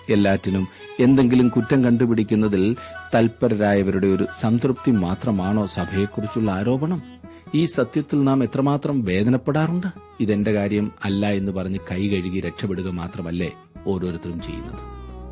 എല്ലാറ്റിനും എന്തെങ്കിലും കുറ്റം കണ്ടുപിടിക്കുന്നതിൽ തൽപരരായവരുടെ ഒരു സംതൃപ്തി മാത്രമാണോ സഭയെക്കുറിച്ചുള്ള ആരോപണം ഈ സത്യത്തിൽ നാം എത്രമാത്രം വേദനപ്പെടാറുണ്ട് ഇതെന്റെ കാര്യം അല്ല എന്ന് പറഞ്ഞ് കൈ കഴുകി രക്ഷപ്പെടുക മാത്രമല്ലേ ഓരോരുത്തരും ചെയ്യുന്നത്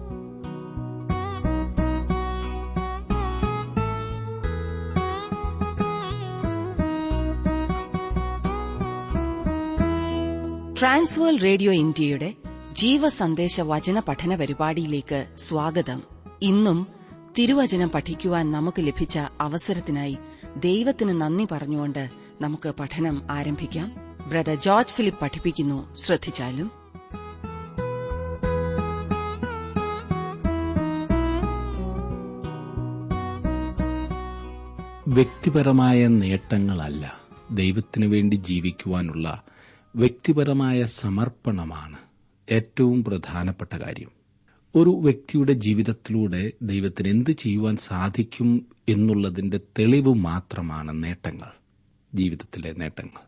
ട്രാൻസ്വേൾ റേഡിയോ ഇന്ത്യയുടെ ജീവസന്ദേശ വചന പഠന പരിപാടിയിലേക്ക് സ്വാഗതം ഇന്നും തിരുവചനം പഠിക്കുവാൻ നമുക്ക് ലഭിച്ച അവസരത്തിനായി ദൈവത്തിന് നന്ദി പറഞ്ഞുകൊണ്ട് നമുക്ക് പഠനം ആരംഭിക്കാം ബ്രദർ ജോർജ് ഫിലിപ്പ് പഠിപ്പിക്കുന്നു ശ്രദ്ധിച്ചാലും വ്യക്തിപരമായ നേട്ടങ്ങളല്ല ദൈവത്തിനു വേണ്ടി ജീവിക്കുവാനുള്ള വ്യക്തിപരമായ സമർപ്പണമാണ് ഏറ്റവും പ്രധാനപ്പെട്ട കാര്യം ഒരു വ്യക്തിയുടെ ജീവിതത്തിലൂടെ ദൈവത്തിന് എന്ത് ചെയ്യുവാൻ സാധിക്കും എന്നുള്ളതിന്റെ തെളിവ് മാത്രമാണ് നേട്ടങ്ങൾ ജീവിതത്തിലെ നേട്ടങ്ങൾ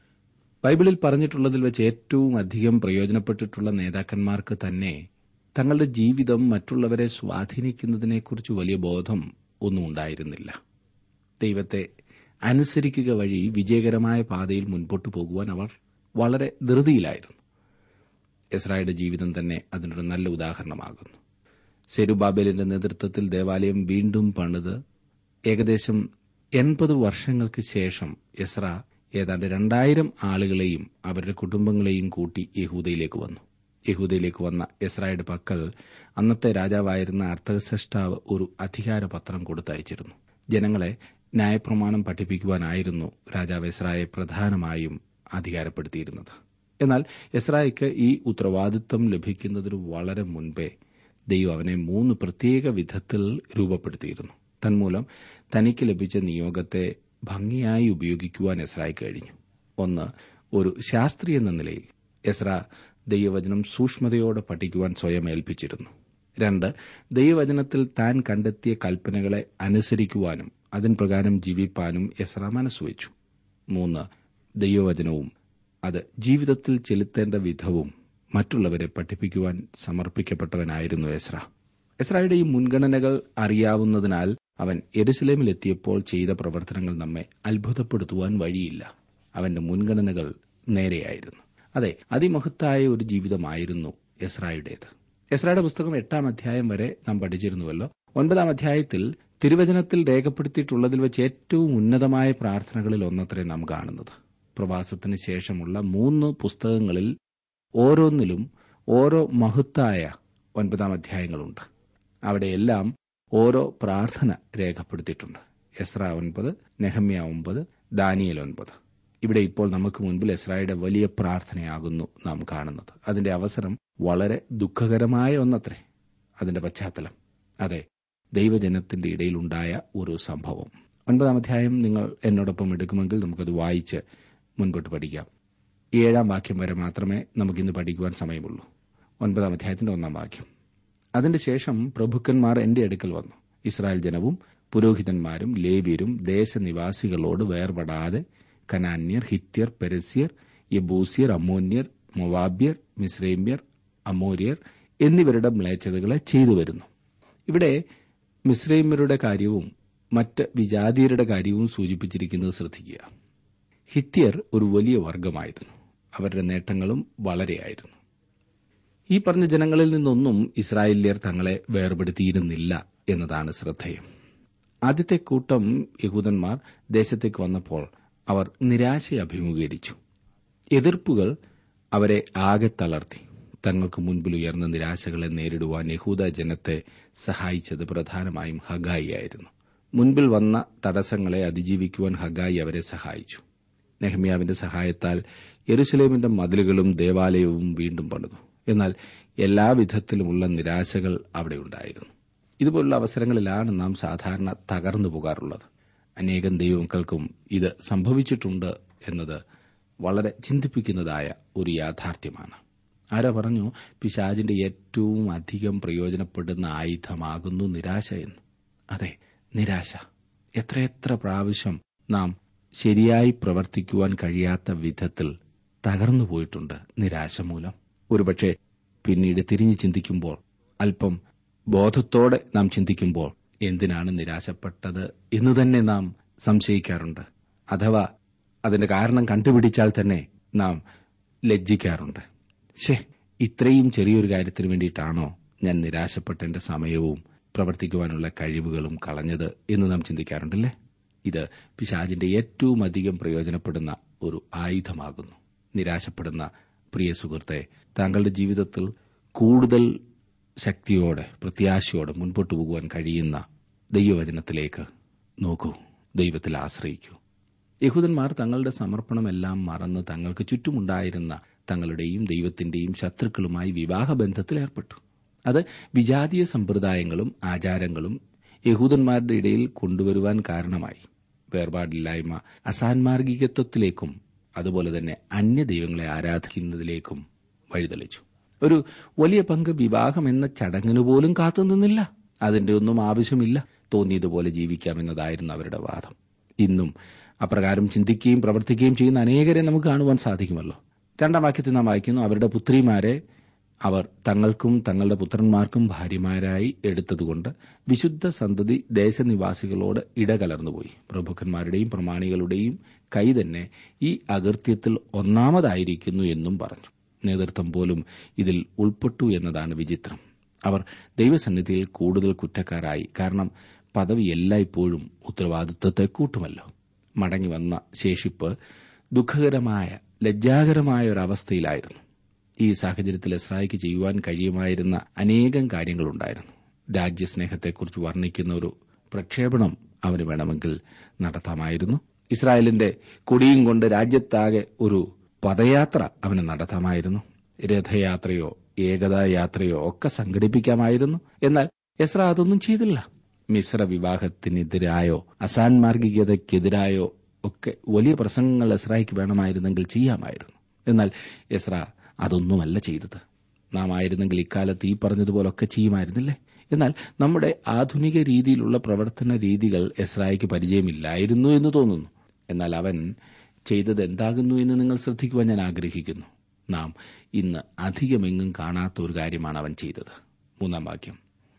ബൈബിളിൽ പറഞ്ഞിട്ടുള്ളതിൽ വെച്ച് ഏറ്റവും അധികം പ്രയോജനപ്പെട്ടിട്ടുള്ള നേതാക്കന്മാർക്ക് തന്നെ തങ്ങളുടെ ജീവിതം മറ്റുള്ളവരെ സ്വാധീനിക്കുന്നതിനെക്കുറിച്ച് വലിയ ബോധം ഒന്നും ഉണ്ടായിരുന്നില്ല ദൈവത്തെ അനുസരിക്കുക വഴി വിജയകരമായ പാതയിൽ മുൻപോട്ടു പോകുവാൻ അവർ വളരെ ധൃതിയിലായിരുന്നു ഇസ്രായേലിന്റെ ജീവിതം തന്നെ അതിനൊരു നല്ല ഉദാഹരണമാകുന്നു സെരുബാബേലിന്റെ നേതൃത്വത്തിൽ ദേവാലയം വീണ്ടും പണിത് ഏകദേശം എൺപത് വർഷങ്ങൾക്ക് ശേഷം എസ്ര ഏതാണ്ട് രണ്ടായിരം ആളുകളെയും അവരുടെ കുടുംബങ്ങളെയും കൂട്ടി യഹൂദയിലേക്ക് വന്നു യഹൂദയിലേക്ക് വന്ന എസ്രായുടെ പക്കൽ അന്നത്തെ രാജാവായിരുന്ന അർത്ഥസഷ്ടാവ് ഒരു അധികാരപത്രം കൊടുത്തയച്ചിരുന്നു ജനങ്ങളെ ന്യായപ്രമാണം പഠിപ്പിക്കുവാനായിരുന്നു രാജാവ് എസ്രായെ പ്രധാനമായും അധികാരപ്പെടുത്തിയിരുന്നത് എന്നാൽ എസ്രായ്ക്ക് ഈ ഉത്തരവാദിത്വം ലഭിക്കുന്നതിന് വളരെ മുൻപേ ദൈവം അവനെ മൂന്ന് പ്രത്യേക വിധത്തിൽ രൂപപ്പെടുത്തിയിരുന്നു തന്മൂലം തനിക്ക് ലഭിച്ച നിയോഗത്തെ ഭംഗിയായി ഉപയോഗിക്കുവാൻ എസ്രായി കഴിഞ്ഞു ഒന്ന് ഒരു ശാസ്ത്രി എന്ന നിലയിൽ എസ്ര ദൈവവചനം സൂക്ഷ്മതയോടെ പഠിക്കുവാൻ സ്വയം ഏൽപ്പിച്ചിരുന്നു രണ്ട് ദൈവവചനത്തിൽ താൻ കണ്ടെത്തിയ കൽപ്പനകളെ അനുസരിക്കുവാനും അതിൻ പ്രകാരം ജീവിപ്പാനും എസ്ര മനസ്സുവെച്ചു മൂന്ന് ദൈവവചനവും അത് ജീവിതത്തിൽ ചെലുത്തേണ്ട വിധവും മറ്റുള്ളവരെ പഠിപ്പിക്കുവാൻ സമർപ്പിക്കപ്പെട്ടവനായിരുന്നു എസ്ര എസ്രായുടെ ഈ മുൻഗണനകൾ അറിയാവുന്നതിനാൽ അവൻ എരുസലേമിലെത്തിയപ്പോൾ ചെയ്ത പ്രവർത്തനങ്ങൾ നമ്മെ അത്ഭുതപ്പെടുത്തുവാൻ വഴിയില്ല അവന്റെ മുൻഗണനകൾ നേരെയായിരുന്നു അതെ അതിമഹത്തായ ഒരു ജീവിതമായിരുന്നു എസ്രായുടേത് എസ്രായുടെ പുസ്തകം എട്ടാം അധ്യായം വരെ നാം പഠിച്ചിരുന്നുവല്ലോ ഒൻപതാം അധ്യായത്തിൽ തിരുവചനത്തിൽ രേഖപ്പെടുത്തിയിട്ടുള്ളതിൽ വെച്ച് ഏറ്റവും ഉന്നതമായ പ്രാർത്ഥനകളിൽ ഒന്നത്രേ നാം കാണുന്നത് പ്രവാസത്തിന് ശേഷമുള്ള മൂന്ന് പുസ്തകങ്ങളിൽ ഓരോന്നിലും ഓരോ മഹത്തായ ഒൻപതാം അധ്യായങ്ങളുണ്ട് അവിടെയെല്ലാം ഓരോ പ്രാർത്ഥന രേഖപ്പെടുത്തിയിട്ടുണ്ട് എസ്ര ഒൻപത് നെഹമ്യ ഒൻപത് ദാനിയൽ ഒൻപത് ഇവിടെ ഇപ്പോൾ നമുക്ക് മുൻപിൽ എസ്രായുടെ വലിയ പ്രാർത്ഥനയാകുന്നു നാം കാണുന്നത് അതിന്റെ അവസരം വളരെ ദുഃഖകരമായ ഒന്നത്രേ അതിന്റെ പശ്ചാത്തലം അതെ ദൈവജനത്തിന്റെ ഇടയിലുണ്ടായ ഒരു സംഭവം ഒൻപതാം അധ്യായം നിങ്ങൾ എന്നോടൊപ്പം എടുക്കുമെങ്കിൽ നമുക്കത് വായിച്ച് മുൻപോട്ട് പഠിക്കാം ഏഴാം വാക്യം വരെ മാത്രമേ നമുക്കിന്ന് പഠിക്കുവാൻ സമയമുള്ളൂ ഒൻപതാം അധ്യായത്തിന്റെ ഒന്നാം വാക്യം അതിന്റെ ശേഷം പ്രഭുക്കന്മാർ എന്റെ അടുക്കൽ വന്നു ഇസ്രായേൽ ജനവും പുരോഹിതന്മാരും ലേവ്യരും ദേശനിവാസികളോട് വേർപെടാതെ കനാന്യർ ഹിത്യർ പെരസ്യർ യബൂസിയർ അമ്മോന്യർ മൊവാബ്യർ മിസ്രൈമ്യർ അമോര്യർ എന്നിവരുടെ മ്ലേച്ഛതകളെ ചെയ്തു വരുന്നു ഇവിടെ മിസ്രൈമ്യരുടെ കാര്യവും മറ്റ് വിജാതീയരുടെ കാര്യവും സൂചിപ്പിച്ചിരിക്കുന്നത് ശ്രദ്ധിക്കുക ഹിത്യർ ഒരു വലിയ വർഗമായിരുന്നു അവരുടെ നേട്ടങ്ങളും വളരെയായിരുന്നു ഈ പറഞ്ഞ ജനങ്ങളിൽ നിന്നൊന്നും ഇസ്രായേല്യർ തങ്ങളെ വേർപെടുത്തിയിരുന്നില്ല എന്നതാണ് ശ്രദ്ധേയം ആദ്യത്തെ കൂട്ടം യഹൂദന്മാർ ദേശത്തേക്ക് വന്നപ്പോൾ അവർ നിരാശയെ അഭിമുഖീകരിച്ചു എതിർപ്പുകൾ അവരെ ആകെ തളർത്തി തങ്ങൾക്ക് മുൻപിൽ ഉയർന്ന നിരാശകളെ നേരിടുവാൻ യഹൂദ ജനത്തെ സഹായിച്ചത് പ്രധാനമായും ഹഗായി ആയിരുന്നു മുൻപിൽ വന്ന തടസ്സങ്ങളെ അതിജീവിക്കുവാൻ ഹഗായി അവരെ സഹായിച്ചു നെഹ്മിയാവിന്റെ സഹായത്താൽ യെരുസലേമിന്റെ മതിലുകളും ദേവാലയവും വീണ്ടും പണിതു എന്നാൽ എല്ലാവിധത്തിലുമുള്ള നിരാശകൾ അവിടെയുണ്ടായിരുന്നു ഇതുപോലുള്ള അവസരങ്ങളിലാണ് നാം സാധാരണ തകർന്നു പോകാറുള്ളത് അനേകം ദൈവങ്ങൾക്കും ഇത് സംഭവിച്ചിട്ടുണ്ട് എന്നത് വളരെ ചിന്തിപ്പിക്കുന്നതായ ഒരു യാഥാർത്ഥ്യമാണ് ആരോ പറഞ്ഞു പിശാജിന്റെ ഏറ്റവും അധികം പ്രയോജനപ്പെടുന്ന ആയുധമാകുന്നു നിരാശ എന്ന് അതെ നിരാശ എത്രയെത്ര പ്രാവശ്യം നാം ശരിയായി പ്രവർത്തിക്കുവാൻ കഴിയാത്ത വിധത്തിൽ തകർന്നു പോയിട്ടുണ്ട് നിരാശ മൂലം ഒരുപക്ഷെ പിന്നീട് തിരിഞ്ഞു ചിന്തിക്കുമ്പോൾ അല്പം ബോധത്തോടെ നാം ചിന്തിക്കുമ്പോൾ എന്തിനാണ് നിരാശപ്പെട്ടത് എന്ന് തന്നെ നാം സംശയിക്കാറുണ്ട് അഥവാ അതിന്റെ കാരണം കണ്ടുപിടിച്ചാൽ തന്നെ നാം ലജ്ജിക്കാറുണ്ട് ഷേ ഇത്രയും ചെറിയൊരു കാര്യത്തിന് വേണ്ടിയിട്ടാണോ ഞാൻ നിരാശപ്പെട്ട എന്റെ സമയവും പ്രവർത്തിക്കുവാനുള്ള കഴിവുകളും കളഞ്ഞത് എന്ന് നാം ചിന്തിക്കാറുണ്ടല്ലേ ഇത് പിശാചിന്റെ ഏറ്റവും അധികം പ്രയോജനപ്പെടുന്ന ഒരു ആയുധമാകുന്നു നിരാശപ്പെടുന്ന പ്രിയ സുഹൃത്തെ താങ്കളുടെ ജീവിതത്തിൽ കൂടുതൽ ശക്തിയോടെ പ്രത്യാശയോടെ മുൻപോട്ട് പോകുവാൻ കഴിയുന്ന ദൈവവചനത്തിലേക്ക് നോക്കൂ ദൈവത്തിൽ ആശ്രയിക്കൂ യഹൂദന്മാർ തങ്ങളുടെ സമർപ്പണമെല്ലാം മറന്ന് തങ്ങൾക്ക് ചുറ്റുമുണ്ടായിരുന്ന തങ്ങളുടെയും ദൈവത്തിന്റെയും ശത്രുക്കളുമായി വിവാഹബന്ധത്തിൽ ഏർപ്പെട്ടു അത് വിജാതീയ സമ്പ്രദായങ്ങളും ആചാരങ്ങളും യഹൂദന്മാരുടെ ഇടയിൽ കൊണ്ടുവരുവാൻ കാരണമായി വേർപാടില്ലായ്മ അസാൻമാർഗികത്വത്തിലേക്കും അതുപോലെ തന്നെ അന്യ ദൈവങ്ങളെ ആരാധിക്കുന്നതിലേക്കും വഴിതെളിച്ചു ഒരു വലിയ പങ്ക് വിവാഹം എന്ന ചടങ്ങിന് പോലും കാത്തുനിന്നില്ല അതിന്റെ ഒന്നും ആവശ്യമില്ല തോന്നിയതുപോലെ ജീവിക്കാമെന്നതായിരുന്നു അവരുടെ വാദം ഇന്നും അപ്രകാരം ചിന്തിക്കുകയും പ്രവർത്തിക്കുകയും ചെയ്യുന്ന അനേകരെ നമുക്ക് കാണുവാൻ സാധിക്കുമല്ലോ രണ്ടാം വാക്യത്തിൽ നാം വായിക്കുന്നു അവരുടെ പുത്രിമാരെ അവർ തങ്ങൾക്കും തങ്ങളുടെ പുത്രന്മാർക്കും ഭാര്യമാരായി എടുത്തതുകൊണ്ട് വിശുദ്ധ സന്തതി ദേശനിവാസികളോട് ഇടകലർന്നുപോയി പ്രഭുക്കന്മാരുടെയും പ്രമാണികളുടെയും കൈ തന്നെ ഈ അകൃത്യത്തിൽ ഒന്നാമതായിരിക്കുന്നു എന്നും പറഞ്ഞു നേതൃത്വം പോലും ഇതിൽ ഉൾപ്പെട്ടു എന്നതാണ് വിചിത്രം അവർ ദൈവസന്നിധിയിൽ കൂടുതൽ കുറ്റക്കാരായി കാരണം പദവി എല്ലായ്പ്പോഴും ഉത്തരവാദിത്വത്തെ കൂട്ടുമല്ലോ മടങ്ങി വന്ന ശേഷിപ്പ് ദുഃഖകരമായ ലജ്ജാകരമായ ഒരവസ്ഥയിലായിരുന്നു ഈ സാഹചര്യത്തിൽ ഇസ്രായിക്ക് ചെയ്യുവാൻ കഴിയുമായിരുന്ന അനേകം കാര്യങ്ങളുണ്ടായിരുന്നു രാജ്യസ്നേഹത്തെക്കുറിച്ച് വർണ്ണിക്കുന്ന ഒരു പ്രക്ഷേപണം അവന് വേണമെങ്കിൽ നടത്താമായിരുന്നു ഇസ്രായേലിന്റെ കൊടിയും കൊണ്ട് രാജ്യത്താകെ ഒരു പദയാത്ര അവന് നടത്താമായിരുന്നു രഥയാത്രയോ ഏകതായാത്രയോ ഒക്കെ സംഘടിപ്പിക്കാമായിരുന്നു എന്നാൽ എസ്ര അതൊന്നും ചെയ്തില്ല മിശ്ര വിവാഹത്തിനെതിരായോ അസാൻമാർഗികതയ്ക്കെതിരായോ ഒക്കെ വലിയ പ്രസംഗങ്ങൾ എസ്രായിക്ക് വേണമായിരുന്നെങ്കിൽ ചെയ്യാമായിരുന്നു എന്നാൽ എസ്ര അതൊന്നുമല്ല ചെയ്തത് നാം ആയിരുന്നെങ്കിൽ ഇക്കാലത്ത് ഈ പറഞ്ഞതുപോലൊക്കെ ചെയ്യുമായിരുന്നില്ലേ എന്നാൽ നമ്മുടെ ആധുനിക രീതിയിലുള്ള പ്രവർത്തന രീതികൾ എസ്രായിക്ക് പരിചയമില്ലായിരുന്നു എന്ന് തോന്നുന്നു എന്നാൽ അവൻ ചെയ്തത് എന്താകുന്നു എന്ന് നിങ്ങൾ ശ്രദ്ധിക്കുവാൻ ഞാൻ ആഗ്രഹിക്കുന്നു നാം ഇന്ന് അധികമെങ്ങും കാണാത്ത ഒരു കാര്യമാണ് അവൻ ചെയ്തത് മൂന്നാം വാക്യം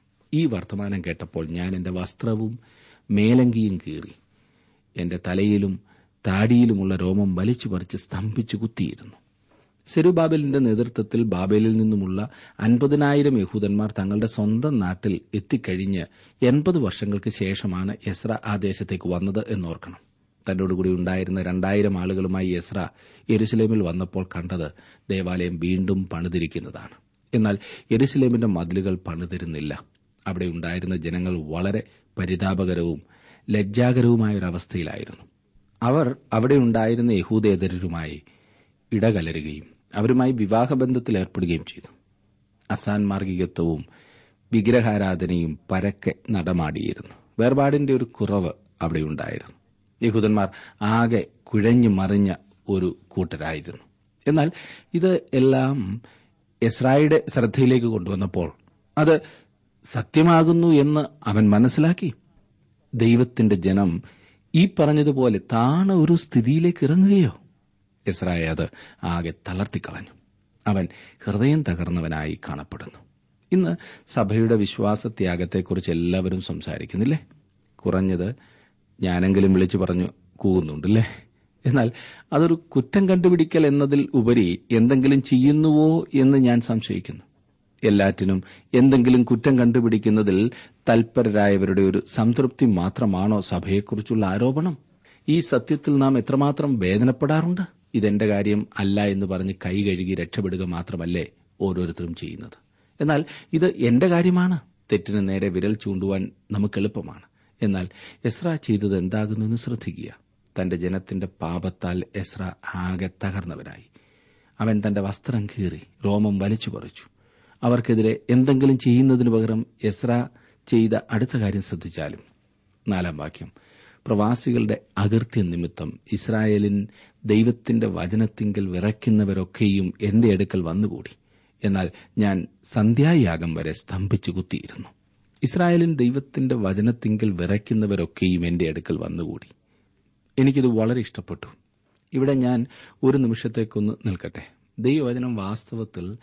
ഈ വർത്തമാനം കേട്ടപ്പോൾ ഞാൻ എന്റെ വസ്ത്രവും മേലങ്കിയും കീറി എന്റെ തലയിലും താടിയിലുമുള്ള രോമം വലിച്ചു പറിച്ച് സ്തംഭിച്ചു കുത്തിയിരുന്നു സെരുബാബലിന്റെ നേതൃത്വത്തിൽ ബാബേലിൽ നിന്നുമുള്ള അൻപതിനായിരം യഹൂദന്മാർ തങ്ങളുടെ സ്വന്തം നാട്ടിൽ എത്തിക്കഴിഞ്ഞ് എൺപത് വർഷങ്ങൾക്ക് ശേഷമാണ് എസ്ര ആ ദേശത്തേക്ക് വന്നത് എന്നോർക്കണം തന്നോടുകൂടി ഉണ്ടായിരുന്ന രണ്ടായിരം ആളുകളുമായി എസ്ര യെരുസലേമിൽ വന്നപ്പോൾ കണ്ടത് ദേവാലയം വീണ്ടും പണിതിരിക്കുന്നതാണ് എന്നാൽ യെരുസലേമിന്റെ മതിലുകൾ പണിതിരുന്നില്ല അവിടെ ഉണ്ടായിരുന്ന ജനങ്ങൾ വളരെ പരിതാപകരവും ലജ്ജാകരവുമായ ഒരവസ്ഥയിലായിരുന്നു അവർ അവിടെ ഉണ്ടായിരുന്ന യഹൂദേതരരുമായി ഇടകലരുകയും അവരുമായി വിവാഹബന്ധത്തിൽ ഏർപ്പെടുകയും ചെയ്തു അസാൻമാർഗികത്വവും വിഗ്രഹാരാധനയും പരക്കെ നടമാടിയിരുന്നു വേർപാടിന്റെ ഒരു കുറവ് അവിടെയുണ്ടായിരുന്നു യഹൂദന്മാർ ആകെ കുഴഞ്ഞു മറിഞ്ഞ ഒരു കൂട്ടരായിരുന്നു എന്നാൽ ഇത് എല്ലാം എസ്രായുടെ ശ്രദ്ധയിലേക്ക് കൊണ്ടുവന്നപ്പോൾ അത് സത്യമാകുന്നു എന്ന് അവൻ മനസ്സിലാക്കി ദൈവത്തിന്റെ ജനം ഈ പറഞ്ഞതുപോലെ താണ ഒരു സ്ഥിതിയിലേക്ക് ഇറങ്ങുകയോ ഇസ്രായ അത് ആകെ തളർത്തിക്കളഞ്ഞു അവൻ ഹൃദയം തകർന്നവനായി കാണപ്പെടുന്നു ഇന്ന് സഭയുടെ വിശ്വാസത്യാഗത്തെക്കുറിച്ച് എല്ലാവരും സംസാരിക്കുന്നില്ലേ കുറഞ്ഞത് ഞാനെങ്കിലും വിളിച്ചു പറഞ്ഞു കൂകുന്നുണ്ടല്ലേ എന്നാൽ അതൊരു കുറ്റം കണ്ടുപിടിക്കൽ എന്നതിൽ ഉപരി എന്തെങ്കിലും ചെയ്യുന്നുവോ എന്ന് ഞാൻ സംശയിക്കുന്നു എല്ലാറ്റിനും എന്തെങ്കിലും കുറ്റം കണ്ടുപിടിക്കുന്നതിൽ തൽപരരായവരുടെ ഒരു സംതൃപ്തി മാത്രമാണോ സഭയെക്കുറിച്ചുള്ള ആരോപണം ഈ സത്യത്തിൽ നാം എത്രമാത്രം വേദനപ്പെടാറുണ്ട് ഇതെന്റെ കാര്യം അല്ല എന്ന് പറഞ്ഞ് കൈ കഴുകി രക്ഷപ്പെടുക മാത്രമല്ലേ ഓരോരുത്തരും ചെയ്യുന്നത് എന്നാൽ ഇത് എന്റെ കാര്യമാണ് തെറ്റിന് നേരെ വിരൽ ചൂണ്ടുവാൻ നമുക്ക് എളുപ്പമാണ് എന്നാൽ എസ്ര ചെയ്തത് എന്താകുന്നു എന്ന് ശ്രദ്ധിക്കുക തന്റെ ജനത്തിന്റെ പാപത്താൽ എസ്ര ആകെ തകർന്നവനായി അവൻ തന്റെ വസ്ത്രം കീറി രോമം വലിച്ചു പറിച്ചു അവർക്കെതിരെ എന്തെങ്കിലും ചെയ്യുന്നതിനു പകരം എസ്ര ചെയ്ത അടുത്ത കാര്യം ശ്രദ്ധിച്ചാലും നാലാം വാക്യം പ്രവാസികളുടെ അകൃത്യ നിമിത്തം ഇസ്രായേലിൻ ദൈവത്തിന്റെ വചനത്തിങ്കൽ വിറയ്ക്കുന്നവരൊക്കെയും എന്റെ അടുക്കൽ വന്നുകൂടി എന്നാൽ ഞാൻ സന്ധ്യായാഗം വരെ സ്തംഭിച്ചു കുത്തിയിരുന്നു ഇസ്രായേലിൻ ദൈവത്തിന്റെ വചനത്തിങ്കൽ വിറയ്ക്കുന്നവരൊക്കെയും എന്റെ അടുക്കൽ വന്നുകൂടി എനിക്കിത് വളരെ ഇഷ്ടപ്പെട്ടു ഇവിടെ ഞാൻ ഒരു നിമിഷത്തേക്കൊന്ന് നിൽക്കട്ടെ ദൈവവചനം വാസ്തവത്തിൽ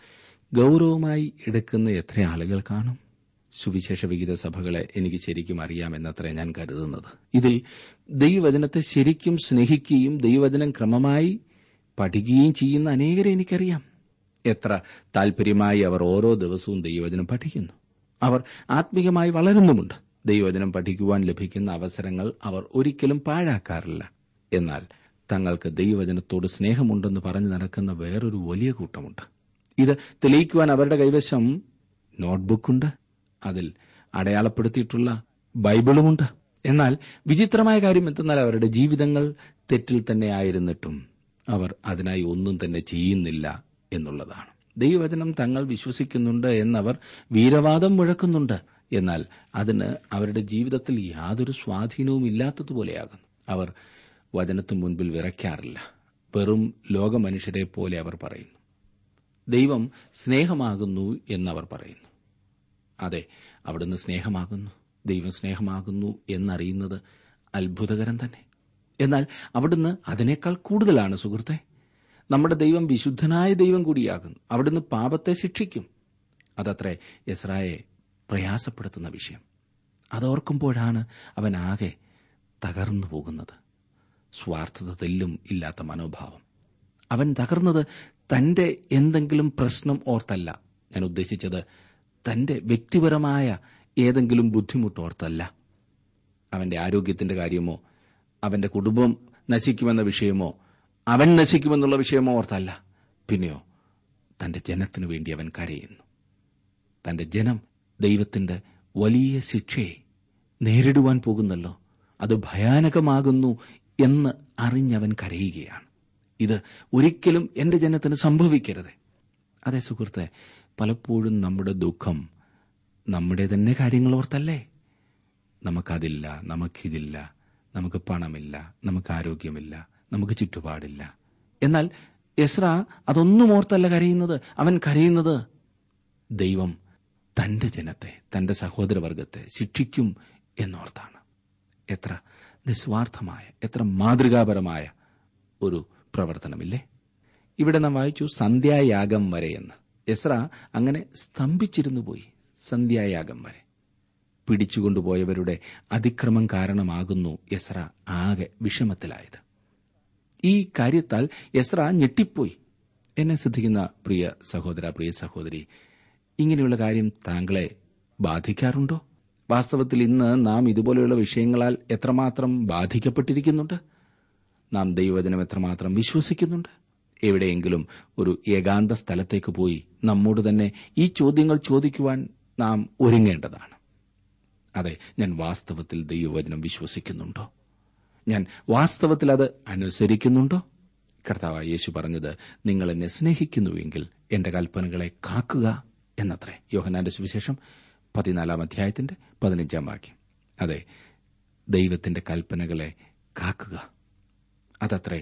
ഗൌരവമായി എടുക്കുന്ന എത്ര ആളുകൾ കാണും സുവിശേഷ വിഹിത സഭകളെ എനിക്ക് ശരിക്കും അറിയാമെന്നത്രേ ഞാൻ കരുതുന്നത് ഇതിൽ ദൈവവചനത്തെ ശരിക്കും സ്നേഹിക്കുകയും ദൈവവചനം ക്രമമായി പഠിക്കുകയും ചെയ്യുന്ന അനേകരെ എനിക്കറിയാം എത്ര താൽപര്യമായി അവർ ഓരോ ദിവസവും ദൈവവചനം പഠിക്കുന്നു അവർ ആത്മീയമായി വളരുന്നുമുണ്ട് ദൈവവചനം പഠിക്കുവാൻ ലഭിക്കുന്ന അവസരങ്ങൾ അവർ ഒരിക്കലും പാഴാക്കാറില്ല എന്നാൽ തങ്ങൾക്ക് ദൈവവചനത്തോട് സ്നേഹമുണ്ടെന്ന് പറഞ്ഞു നടക്കുന്ന വേറൊരു വലിയ കൂട്ടമുണ്ട് ഇത് തെളിയിക്കുവാൻ അവരുടെ കൈവശം നോട്ട്ബുക്കുണ്ട് അതിൽ അടയാളപ്പെടുത്തിയിട്ടുള്ള ബൈബിളുമുണ്ട് എന്നാൽ വിചിത്രമായ കാര്യം എന്തെന്നാൽ അവരുടെ ജീവിതങ്ങൾ തെറ്റിൽ തന്നെ ആയിരുന്നിട്ടും അവർ അതിനായി ഒന്നും തന്നെ ചെയ്യുന്നില്ല എന്നുള്ളതാണ് ദൈവവചനം തങ്ങൾ വിശ്വസിക്കുന്നുണ്ട് എന്നവർ വീരവാദം മുഴക്കുന്നുണ്ട് എന്നാൽ അതിന് അവരുടെ ജീവിതത്തിൽ യാതൊരു സ്വാധീനവും ഇല്ലാത്തതുപോലെയാകുന്നു അവർ വചനത്തിനു മുൻപിൽ വിറയ്ക്കാറില്ല വെറും ലോകമനുഷ്യരെ പോലെ അവർ പറയുന്നു ദൈവം സ്നേഹമാകുന്നു എന്നവർ പറയുന്നു അതെ അവിടുന്ന് സ്നേഹമാകുന്നു ദൈവം സ്നേഹമാകുന്നു എന്നറിയുന്നത് അത്ഭുതകരം തന്നെ എന്നാൽ അവിടുന്ന് അതിനേക്കാൾ കൂടുതലാണ് സുഹൃത്തെ നമ്മുടെ ദൈവം വിശുദ്ധനായ ദൈവം കൂടിയാകുന്നു അവിടുന്ന് പാപത്തെ ശിക്ഷിക്കും അതത്രേ യസ്രായെ പ്രയാസപ്പെടുത്തുന്ന വിഷയം അതോർക്കുമ്പോഴാണ് അവൻ ആകെ തകർന്നു പോകുന്നത് സ്വാർത്ഥത തെല്ലും ഇല്ലാത്ത മനോഭാവം അവൻ തകർന്നത് തന്റെ എന്തെങ്കിലും പ്രശ്നം ഓർത്തല്ല ഞാൻ ഉദ്ദേശിച്ചത് തന്റെ വ്യക്തിപരമായ ഏതെങ്കിലും ബുദ്ധിമുട്ടോർത്തല്ല അവന്റെ ആരോഗ്യത്തിന്റെ കാര്യമോ അവന്റെ കുടുംബം നശിക്കുമെന്ന വിഷയമോ അവൻ നശിക്കുമെന്നുള്ള വിഷയമോ ഓർത്തല്ല പിന്നെയോ തന്റെ ജനത്തിനു വേണ്ടി അവൻ കരയുന്നു തന്റെ ജനം ദൈവത്തിന്റെ വലിയ ശിക്ഷയെ നേരിടുവാൻ പോകുന്നല്ലോ അത് ഭയാനകമാകുന്നു എന്ന് അറിഞ്ഞവൻ കരയുകയാണ് ഇത് ഒരിക്കലും എന്റെ ജനത്തിന് സംഭവിക്കരുത് അതെ സുഹൃത്തെ പലപ്പോഴും നമ്മുടെ ദുഃഖം നമ്മുടെ തന്നെ കാര്യങ്ങൾ ഓർത്തല്ലേ നമുക്കതില്ല നമുക്കിതില്ല നമുക്ക് പണമില്ല നമുക്ക് ആരോഗ്യമില്ല നമുക്ക് ചുറ്റുപാടില്ല എന്നാൽ എസ്ര അതൊന്നും ഓർത്തല്ല കരയുന്നത് അവൻ കരയുന്നത് ദൈവം തന്റെ ജനത്തെ തന്റെ സഹോദരവർഗത്തെ ശിക്ഷിക്കും എന്നോർത്താണ് എത്ര നിസ്വാർത്ഥമായ എത്ര മാതൃകാപരമായ ഒരു പ്രവർത്തനമില്ലേ ഇവിടെ നാം വായിച്ചു സന്ധ്യായാഗം വരെയെന്ന് എസ്ര അങ്ങനെ സ്തംഭിച്ചിരുന്നു പോയി സന്ധ്യായാഗം വരെ പിടിച്ചുകൊണ്ടുപോയവരുടെ അതിക്രമം കാരണമാകുന്നു എസ്ര ആകെ വിഷമത്തിലായത് ഈ കാര്യത്താൽ എസ്ര ഞെട്ടിപ്പോയി എന്നെ ശ്രദ്ധിക്കുന്ന പ്രിയ സഹോദര പ്രിയ സഹോദരി ഇങ്ങനെയുള്ള കാര്യം താങ്കളെ ബാധിക്കാറുണ്ടോ വാസ്തവത്തിൽ ഇന്ന് നാം ഇതുപോലെയുള്ള വിഷയങ്ങളാൽ എത്രമാത്രം ബാധിക്കപ്പെട്ടിരിക്കുന്നുണ്ട് നാം ദൈവവചനം എത്രമാത്രം വിശ്വസിക്കുന്നുണ്ട് എവിടെയെങ്കിലും ഒരു ഏകാന്ത സ്ഥലത്തേക്ക് പോയി നമ്മോട് തന്നെ ഈ ചോദ്യങ്ങൾ ചോദിക്കുവാൻ നാം ഒരുങ്ങേണ്ടതാണ് അതെ ഞാൻ വാസ്തവത്തിൽ ദൈവവചനം വിശ്വസിക്കുന്നുണ്ടോ ഞാൻ വാസ്തവത്തിൽ അത് അനുസരിക്കുന്നുണ്ടോ കർത്താവ് യേശു പറഞ്ഞത് നിങ്ങൾ എന്നെ സ്നേഹിക്കുന്നുവെങ്കിൽ എന്റെ കൽപ്പനകളെ കാക്കുക എന്നത്രേ യോഹനാന്റെ സുവിശേഷം പതിനാലാം അധ്യായത്തിന്റെ പതിനഞ്ചാം വാക്യം അതെ ദൈവത്തിന്റെ കൽപ്പനകളെ കാക്കുക അതത്രേ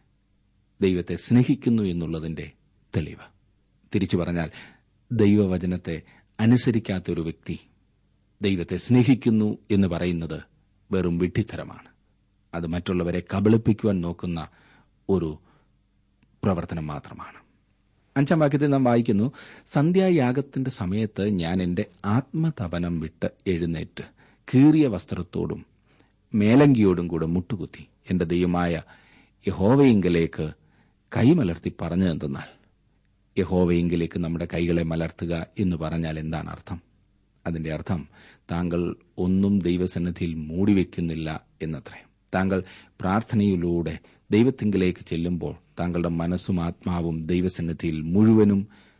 ദൈവത്തെ സ്നേഹിക്കുന്നു എന്നുള്ളതിന്റെ തെളിവ് തിരിച്ചു പറഞ്ഞാൽ ദൈവവചനത്തെ അനുസരിക്കാത്ത ഒരു വ്യക്തി ദൈവത്തെ സ്നേഹിക്കുന്നു എന്ന് പറയുന്നത് വെറും വിഡ്ഢിത്തരമാണ് അത് മറ്റുള്ളവരെ കബളിപ്പിക്കുവാൻ നോക്കുന്ന ഒരു പ്രവർത്തനം മാത്രമാണ് അഞ്ചാം വാക്യത്തിൽ നാം വായിക്കുന്നു സന്ധ്യായാഗത്തിന്റെ സമയത്ത് ഞാൻ എന്റെ ആത്മതപനം വിട്ട് എഴുന്നേറ്റ് കീറിയ വസ്ത്രത്തോടും മേലങ്കിയോടും കൂടെ മുട്ടുകുത്തി എന്റെ ദൈവമായ യഹോവയിങ്കലേക്ക് കൈമലർത്തി പറഞ്ഞു എന്തെന്നാൽ യഹോവയിങ്കിലേക്ക് നമ്മുടെ കൈകളെ മലർത്തുക എന്ന് പറഞ്ഞാൽ എന്താണ് അർത്ഥം അതിന്റെ അർത്ഥം താങ്കൾ ഒന്നും ദൈവസന്നിധിയിൽ മൂടിവെക്കുന്നില്ല എന്നത്രേ താങ്കൾ പ്രാർത്ഥനയിലൂടെ ദൈവത്തിങ്കിലേക്ക് ചെല്ലുമ്പോൾ താങ്കളുടെ മനസ്സും ആത്മാവും ദൈവസന്നിധിയിൽ മുഴുവനും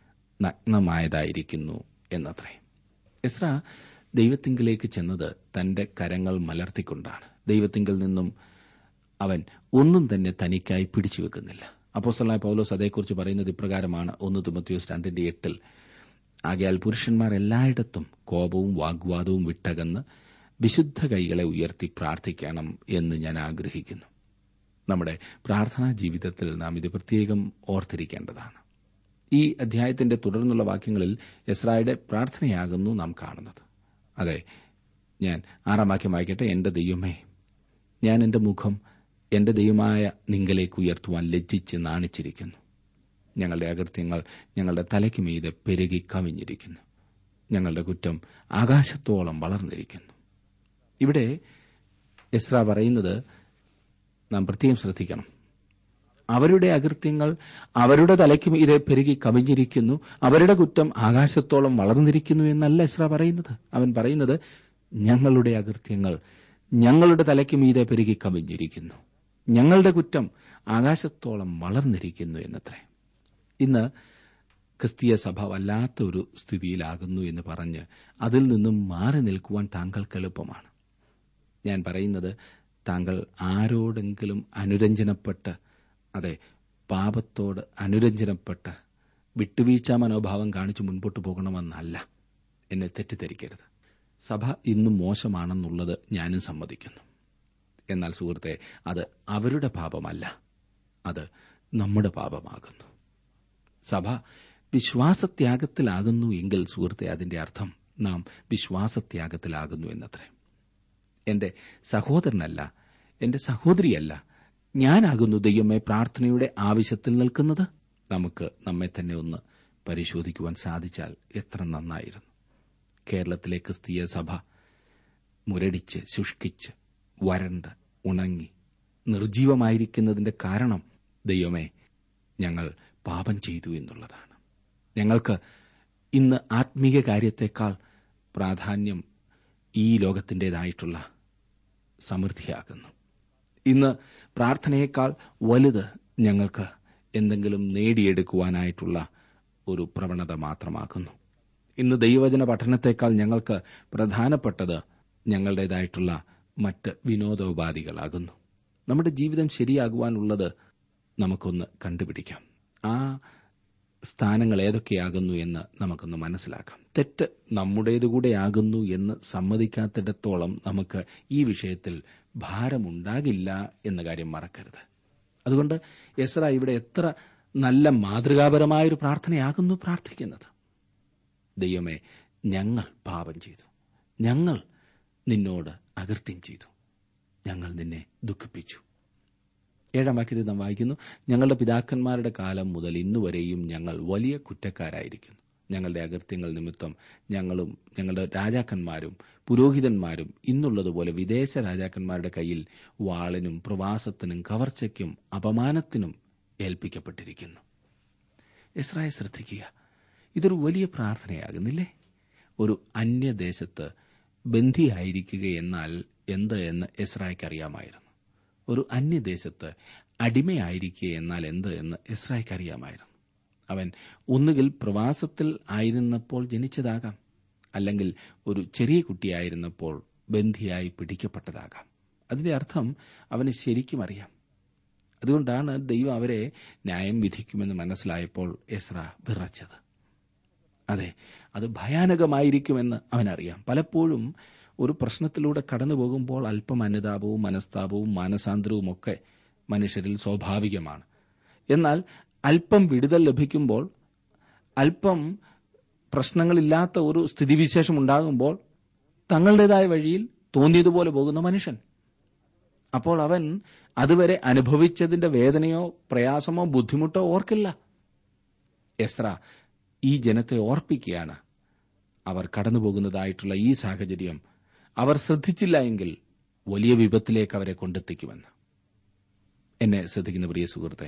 നഗ്നമായതായിരിക്കുന്നു എന്നത്രേ എസ്ര ദൈവത്തിങ്കിലേക്ക് ചെന്നത് തന്റെ കരങ്ങൾ മലർത്തിക്കൊണ്ടാണ് ദൈവത്തിങ്കിൽ നിന്നും അവൻ ഒന്നും തന്നെ തനിക്കായി പിടിച്ചുവെക്കുന്നില്ല അപ്പോസ്തലനായ പൗലോസ് അതേക്കുറിച്ച് പറയുന്നത് ഇപ്രകാരമാണ് ഒന്ന് തുമത്യോസ് രണ്ടിന്റെ എട്ടിൽ ആകയാൽ പുരുഷന്മാർ എല്ലായിടത്തും കോപവും വാഗ്വാദവും വിട്ടകന്ന് വിശുദ്ധ കൈകളെ ഉയർത്തി പ്രാർത്ഥിക്കണം എന്ന് ഞാൻ ആഗ്രഹിക്കുന്നു നമ്മുടെ പ്രാർത്ഥനാ ജീവിതത്തിൽ നാം ഇത് പ്രത്യേകം ഓർത്തിരിക്കേണ്ടതാണ് ഈ അധ്യായത്തിന്റെ തുടർന്നുള്ള വാക്യങ്ങളിൽ എസ്രായുടെ പ്രാർത്ഥനയാകുന്നു നാം കാണുന്നത് അതെ ഞാൻ ആറാം വാക്യം വായിക്കട്ടെ എന്റെ ദൈവമേ ഞാൻ എന്റെ മുഖം എന്റെ ദൈവമായ നിങ്കലേക്ക് ഉയർത്തുവാൻ ലജ്ജിച്ച് നാണിച്ചിരിക്കുന്നു ഞങ്ങളുടെ അകൃത്യങ്ങൾ ഞങ്ങളുടെ തലയ്ക്ക് മീതെ പെരുകി കവിഞ്ഞിരിക്കുന്നു ഞങ്ങളുടെ കുറ്റം ആകാശത്തോളം വളർന്നിരിക്കുന്നു ഇവിടെ എസ്ര പറയുന്നത് നാം പ്രത്യേകം ശ്രദ്ധിക്കണം അവരുടെ അകൃത്യങ്ങൾ അവരുടെ തലയ്ക്ക് മീതെ പെരുകി കവിഞ്ഞിരിക്കുന്നു അവരുടെ കുറ്റം ആകാശത്തോളം വളർന്നിരിക്കുന്നു എന്നല്ല എസ്ര പറയുന്നത് അവൻ പറയുന്നത് ഞങ്ങളുടെ അകൃത്യങ്ങൾ ഞങ്ങളുടെ തലയ്ക്ക് മീതെ പെരുകി കവിഞ്ഞിരിക്കുന്നു ഞങ്ങളുടെ കുറ്റം ആകാശത്തോളം വളർന്നിരിക്കുന്നു എന്നത്രേ ഇന്ന് ക്രിസ്തീയ സഭ വല്ലാത്ത ഒരു സ്ഥിതിയിലാകുന്നു എന്ന് പറഞ്ഞ് അതിൽ നിന്നും മാറി നിൽക്കുവാൻ താങ്കൾക്ക് എളുപ്പമാണ് ഞാൻ പറയുന്നത് താങ്കൾ ആരോടെങ്കിലും അനുരഞ്ജനപ്പെട്ട് അതെ പാപത്തോട് അനുരഞ്ജനപ്പെട്ട് വിട്ടുവീഴ്ച മനോഭാവം കാണിച്ച് മുൻപോട്ട് പോകണമെന്നല്ല എന്നെ തെറ്റിദ്ധരിക്കരുത് സഭ ഇന്നും മോശമാണെന്നുള്ളത് ഞാനും സമ്മതിക്കുന്നു എന്നാൽ സുഹൃത്തെ അത് അവരുടെ പാപമല്ല അത് നമ്മുടെ പാപമാകുന്നു സഭ വിശ്വാസത്യാഗത്തിലാകുന്നു എങ്കിൽ സുഹൃത്തെ അതിന്റെ അർത്ഥം നാം വിശ്വാസത്യാഗത്തിലാകുന്നു എന്നത്രേ എന്റെ സഹോദരനല്ല എന്റെ സഹോദരിയല്ല ഞാനാകുന്നു ദൈവമേ പ്രാർത്ഥനയുടെ ആവശ്യത്തിൽ നിൽക്കുന്നത് നമുക്ക് നമ്മെ തന്നെ ഒന്ന് പരിശോധിക്കുവാൻ സാധിച്ചാൽ എത്ര നന്നായിരുന്നു കേരളത്തിലെ ക്രിസ്തീയ സഭ മുരടിച്ച് ശുഷ്കിച്ച് വരണ്ട് ഉണങ്ങി നിർജീവമായിരിക്കുന്നതിന്റെ കാരണം ദൈവമേ ഞങ്ങൾ പാപം ചെയ്തു എന്നുള്ളതാണ് ഞങ്ങൾക്ക് ഇന്ന് ആത്മീക കാര്യത്തെക്കാൾ പ്രാധാന്യം ഈ ലോകത്തിൻ്റെതായിട്ടുള്ള സമൃദ്ധിയാകുന്നു ഇന്ന് പ്രാർത്ഥനയേക്കാൾ വലുത് ഞങ്ങൾക്ക് എന്തെങ്കിലും നേടിയെടുക്കുവാനായിട്ടുള്ള ഒരു പ്രവണത മാത്രമാകുന്നു ഇന്ന് ദൈവവചന പഠനത്തെക്കാൾ ഞങ്ങൾക്ക് പ്രധാനപ്പെട്ടത് ഞങ്ങളുടേതായിട്ടുള്ള മറ്റ് വിനോദോപാധികളാകുന്നു നമ്മുടെ ജീവിതം ശരിയാകുവാനുള്ളത് നമുക്കൊന്ന് കണ്ടുപിടിക്കാം ആ സ്ഥാനങ്ങൾ ഏതൊക്കെയാകുന്നു എന്ന് നമുക്കൊന്ന് മനസ്സിലാക്കാം തെറ്റ് നമ്മുടേതുകൂടെയാകുന്നു എന്ന് സമ്മതിക്കാത്തിടത്തോളം നമുക്ക് ഈ വിഷയത്തിൽ ഭാരമുണ്ടാകില്ല എന്ന കാര്യം മറക്കരുത് അതുകൊണ്ട് എസ്ര ഇവിടെ എത്ര നല്ല മാതൃകാപരമായൊരു പ്രാർത്ഥനയാകുന്നു പ്രാർത്ഥിക്കുന്നത് ദൈവമേ ഞങ്ങൾ പാപം ചെയ്തു ഞങ്ങൾ നിന്നോട് അകൃത്യം ചെയ്തു ഞങ്ങൾ നിന്നെ ദുഃഖിപ്പിച്ചു ഏഴാം വാക്യത്തിൽ നാം വായിക്കുന്നു ഞങ്ങളുടെ പിതാക്കന്മാരുടെ കാലം മുതൽ ഇന്നുവരെയും ഞങ്ങൾ വലിയ കുറ്റക്കാരായിരിക്കുന്നു ഞങ്ങളുടെ അകൃത്യങ്ങൾ നിമിത്തം ഞങ്ങളും ഞങ്ങളുടെ രാജാക്കന്മാരും പുരോഹിതന്മാരും ഇന്നുള്ളതുപോലെ വിദേശ രാജാക്കന്മാരുടെ കയ്യിൽ വാളിനും പ്രവാസത്തിനും കവർച്ചയ്ക്കും അപമാനത്തിനും ഏൽപ്പിക്കപ്പെട്ടിരിക്കുന്നു ഇസ്രായേൽ ശ്രദ്ധിക്കുക ഇതൊരു വലിയ പ്രാർത്ഥനയാകുന്നില്ലേ ഒരു അന്യദേശത്ത് ബന്ധിയായിരിക്കുക എന്നാൽ എന്ത് എന്ന് ഇസ്രായേക്ക് അറിയാമായിരുന്നു ഒരു അന്യദേശത്ത് അടിമയായിരിക്കുക എന്നാൽ എന്ത് എന്ന് ഇസ്രായേക്ക് അറിയാമായിരുന്നു അവൻ ഒന്നുകിൽ പ്രവാസത്തിൽ ആയിരുന്നപ്പോൾ ജനിച്ചതാകാം അല്ലെങ്കിൽ ഒരു ചെറിയ കുട്ടിയായിരുന്നപ്പോൾ ബന്ധിയായി പിടിക്കപ്പെട്ടതാകാം അതിന്റെ അർത്ഥം അവന് ശരിക്കും അറിയാം അതുകൊണ്ടാണ് ദൈവം അവരെ ന്യായം വിധിക്കുമെന്ന് മനസ്സിലായപ്പോൾ എസ്ര വിറച്ചത് അതെ അത് ഭയാനകമായിരിക്കുമെന്ന് അവനറിയാം പലപ്പോഴും ഒരു പ്രശ്നത്തിലൂടെ കടന്നു പോകുമ്പോൾ അല്പം അനുതാപവും മനസ്താപവും മാനസാന്തരവും ഒക്കെ മനുഷ്യരിൽ സ്വാഭാവികമാണ് എന്നാൽ അല്പം വിടുതൽ ലഭിക്കുമ്പോൾ അല്പം പ്രശ്നങ്ങളില്ലാത്ത ഒരു സ്ഥിതിവിശേഷം ഉണ്ടാകുമ്പോൾ തങ്ങളുടേതായ വഴിയിൽ തോന്നിയതുപോലെ പോകുന്ന മനുഷ്യൻ അപ്പോൾ അവൻ അതുവരെ അനുഭവിച്ചതിന്റെ വേദനയോ പ്രയാസമോ ബുദ്ധിമുട്ടോ ഓർക്കില്ല എസ്ര ഈ ജനത്തെ ഓർപ്പിക്കുകയാണ് അവർ കടന്നുപോകുന്നതായിട്ടുള്ള ഈ സാഹചര്യം അവർ ശ്രദ്ധിച്ചില്ല എങ്കിൽ വലിയ വിപത്തിലേക്ക് അവരെ കൊണ്ടെത്തിക്കുമെന്ന് എന്നെ ശ്രദ്ധിക്കുന്ന പ്രിയ സുഹൃത്തെ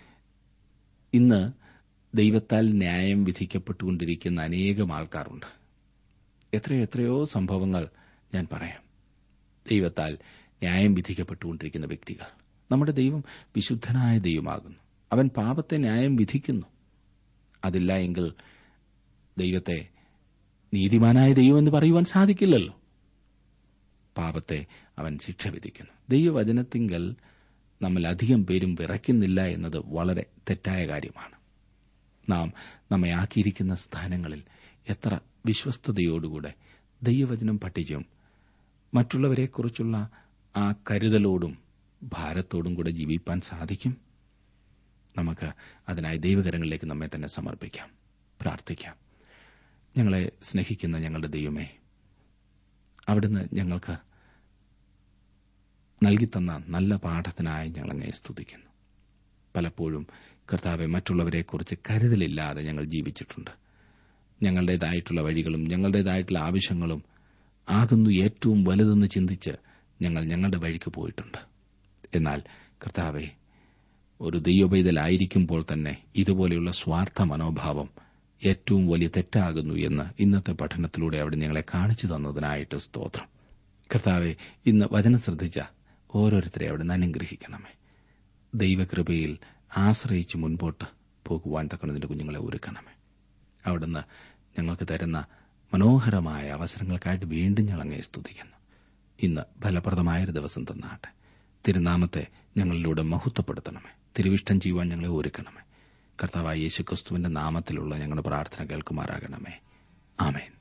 ഇന്ന് ദൈവത്താൽ ന്യായം വിധിക്കപ്പെട്ടുകൊണ്ടിരിക്കുന്ന അനേകം ആൾക്കാരുണ്ട് എത്രയോ എത്രയോ സംഭവങ്ങൾ ഞാൻ പറയാം ദൈവത്താൽ ന്യായം വിധിക്കപ്പെട്ടുകൊണ്ടിരിക്കുന്ന വ്യക്തികൾ നമ്മുടെ ദൈവം വിശുദ്ധനായ ദൈവമാകുന്നു അവൻ പാപത്തെ ന്യായം വിധിക്കുന്നു അതില്ല എങ്കിൽ ദൈവത്തെ നീതിമാനായ ദൈവം എന്ന് പറയുവാൻ സാധിക്കില്ലല്ലോ പാപത്തെ അവൻ ശിക്ഷ വിധിക്കുന്നു ദൈവവചനത്തിങ്കൽ നമ്മൾ അധികം പേരും വിറയ്ക്കുന്നില്ല എന്നത് വളരെ തെറ്റായ കാര്യമാണ് നാം നമ്മെ ആക്കിയിരിക്കുന്ന സ്ഥാനങ്ങളിൽ എത്ര വിശ്വസ്തയോടുകൂടെ ദൈവവചനം പഠിച്ചും മറ്റുള്ളവരെക്കുറിച്ചുള്ള ആ കരുതലോടും ഭാരത്തോടും കൂടെ ജീവിപ്പാൻ സാധിക്കും നമുക്ക് അതിനായി ദൈവകരങ്ങളിലേക്ക് നമ്മെ തന്നെ സമർപ്പിക്കാം പ്രാർത്ഥിക്കാം ഞങ്ങളെ സ്നേഹിക്കുന്ന ഞങ്ങളുടെ ദൈവമേ അവിടുന്ന് ഞങ്ങൾക്ക് നൽകിത്തന്ന നല്ല പാഠത്തിനായി ഞങ്ങളങ്ങെ സ്തുതിക്കുന്നു പലപ്പോഴും കർത്താവെ മറ്റുള്ളവരെക്കുറിച്ച് കരുതലില്ലാതെ ഞങ്ങൾ ജീവിച്ചിട്ടുണ്ട് ഞങ്ങളുടേതായിട്ടുള്ള വഴികളും ഞങ്ങളുടേതായിട്ടുള്ള ആവശ്യങ്ങളും ആകുന്നു ഏറ്റവും വലുതെന്ന് ചിന്തിച്ച് ഞങ്ങൾ ഞങ്ങളുടെ വഴിക്ക് പോയിട്ടുണ്ട് എന്നാൽ കർത്താവെ ഒരു ദൈവപൈതലായിരിക്കുമ്പോൾ തന്നെ ഇതുപോലെയുള്ള സ്വാർത്ഥ മനോഭാവം ഏറ്റവും വലിയ തെറ്റാകുന്നു എന്ന് ഇന്നത്തെ പഠനത്തിലൂടെ അവിടെ ഞങ്ങളെ കാണിച്ചു തന്നതിനായിട്ട് സ്തോത്രം കർത്താവെ ഇന്ന് വചനം ശ്രദ്ധിച്ച ഓരോരുത്തരെ അവിടെ നിന്ന് അനുഗ്രഹിക്കണമേ ദൈവകൃപയിൽ ആശ്രയിച്ച് മുൻപോട്ട് പോകുവാൻ തക്കണതിന്റെ കുഞ്ഞുങ്ങളെ ഒരുക്കണമേ അവിടുന്ന് ഞങ്ങൾക്ക് തരുന്ന മനോഹരമായ അവസരങ്ങൾക്കായിട്ട് വീണ്ടും ഞങ്ങളങ്ങെ സ്തുതിക്കുന്നു ഇന്ന് ഫലപ്രദമായൊരു ദിവസം തന്നാട്ടെ തിരുനാമത്തെ ഞങ്ങളിലൂടെ മഹത്വപ്പെടുത്തണമേ തിരുവിഷ്ടം ചെയ്യുവാൻ ഞങ്ങളെ ഒരുക്കണമേ കർത്താവായ യേശു ക്രിസ്തുവിന്റെ നാമത്തിലുള്ള ഞങ്ങളുടെ പ്രാർത്ഥന കേൾക്കുമാറാകണമേ ആമേൻ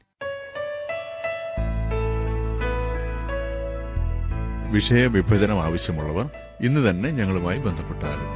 വിഷയവിഭജനം ആവശ്യമുള്ളവർ ഇന്ന് തന്നെ ഞങ്ങളുമായി ബന്ധപ്പെട്ടാലും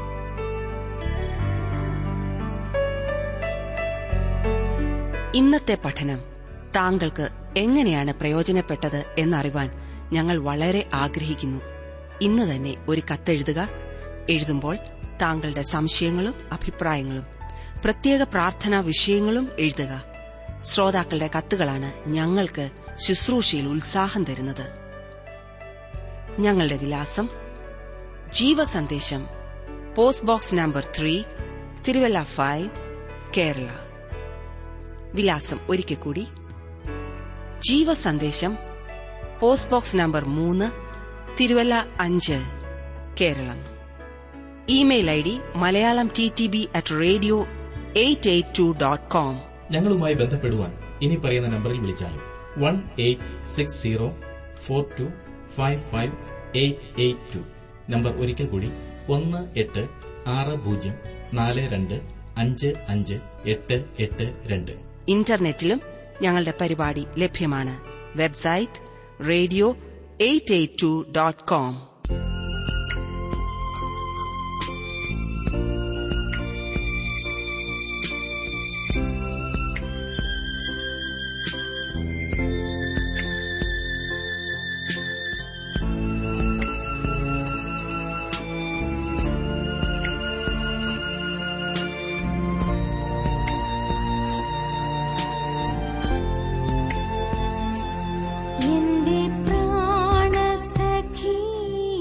ഇന്നത്തെ പഠനം താങ്കൾക്ക് എങ്ങനെയാണ് പ്രയോജനപ്പെട്ടത് എന്നറിവാൻ ഞങ്ങൾ വളരെ ആഗ്രഹിക്കുന്നു ഇന്ന് തന്നെ ഒരു കത്തെഴുതുക എഴുതുമ്പോൾ താങ്കളുടെ സംശയങ്ങളും അഭിപ്രായങ്ങളും പ്രത്യേക പ്രാർത്ഥനാ വിഷയങ്ങളും എഴുതുക ശ്രോതാക്കളുടെ കത്തുകളാണ് ഞങ്ങൾക്ക് ശുശ്രൂഷയിൽ ഉത്സാഹം തരുന്നത് ഞങ്ങളുടെ വിലാസം ജീവസന്ദേശം post box number three Thiruvalla five Kerala വിലാസം ഒരിക്കൽ കൂടി ജീവസന്ദേശം പോസ്റ്റ് ബോക്സ് നമ്പർ മൂന്ന് തിരുവല്ല അഞ്ച് Keralam email I D Malayalam T T B at radio eight eight two dot com ഞങ്ങളുമായി ബന്ധപ്പെടുവാൻ ഇനി പറയുന്ന നമ്പറിൽ വിളിച്ചാലും one eight six zero four two five five eight eight two number ഒരിക്കൽ കൂടി ഒന്ന് എട്ട് ആറ് പൂജ്യം നാല് രണ്ട് അഞ്ച് അഞ്ച് എട്ട് എട്ട് രണ്ട് ഇന്റർനെറ്റിലും ഞങ്ങളുടെ പരിപാടി ലഭ്യമാണ് website radio eight eight two dot com എന്റെ പ്രാണസഖി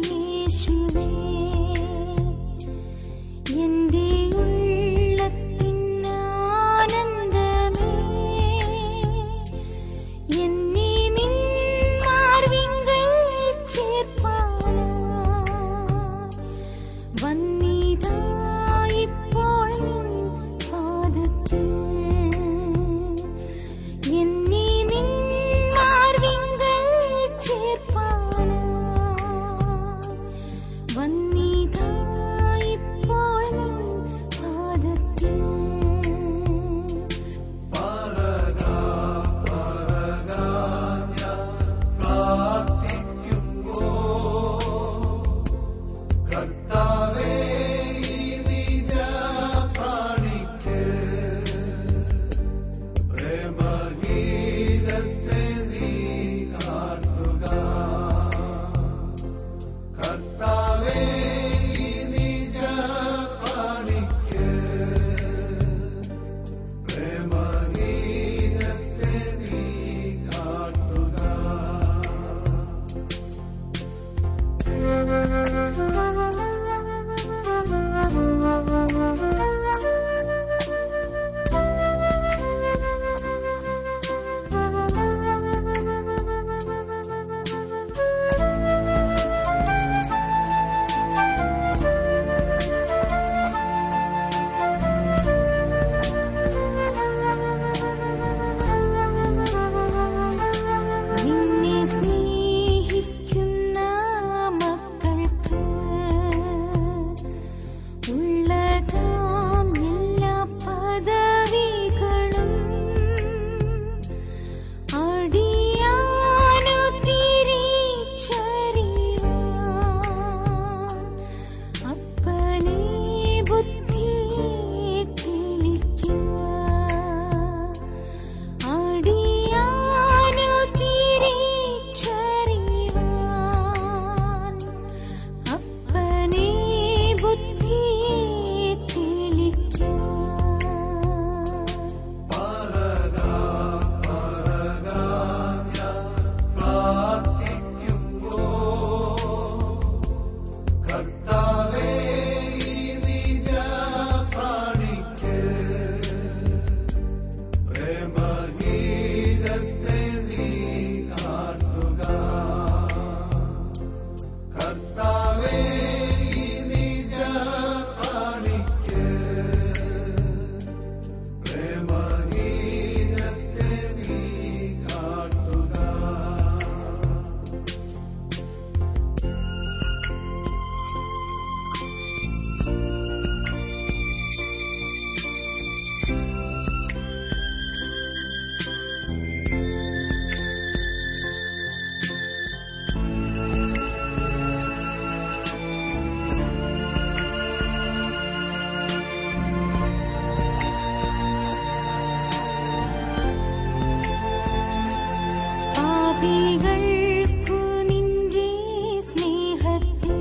പാപികൾക്കു നിന്റെ സ്നേഹത്തെ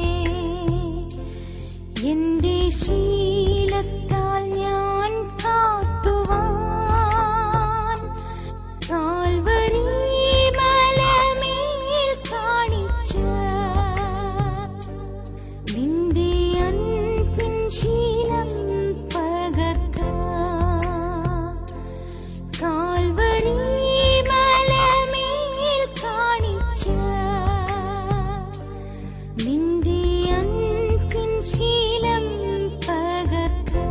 എന്റെ ശീലത്താൽ ഞാൻ കാട്ടുവാൻ കാൽവരി മലമേൽ കാണിച്ച നിന്റെ അൻപിൻ ശീലം പകർത്താൻ കാൽവരി മലമേൽ കാണിച്ച നിന്റെ അൻപിൻ ശീലം പകർത്താൻ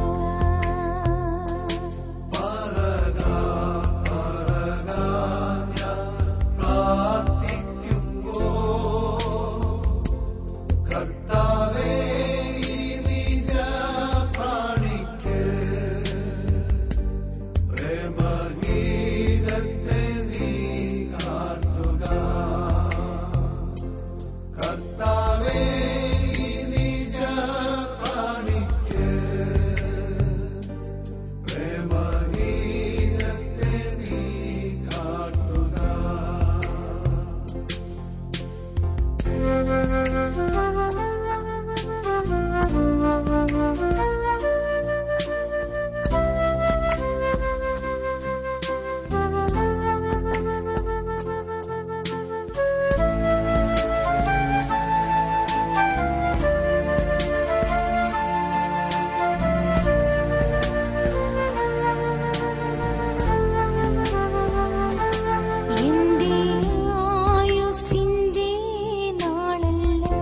എന്റെ ആയുസ്സിന്റെ നാളെല്ലാം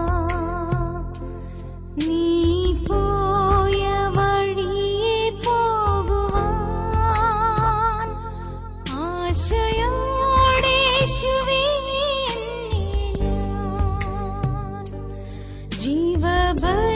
നീ പോയ വഴിയെ പോകുവാൻ ആശയോടെ യേശുവേ എന്നെ ഞാൻ ജീവബലി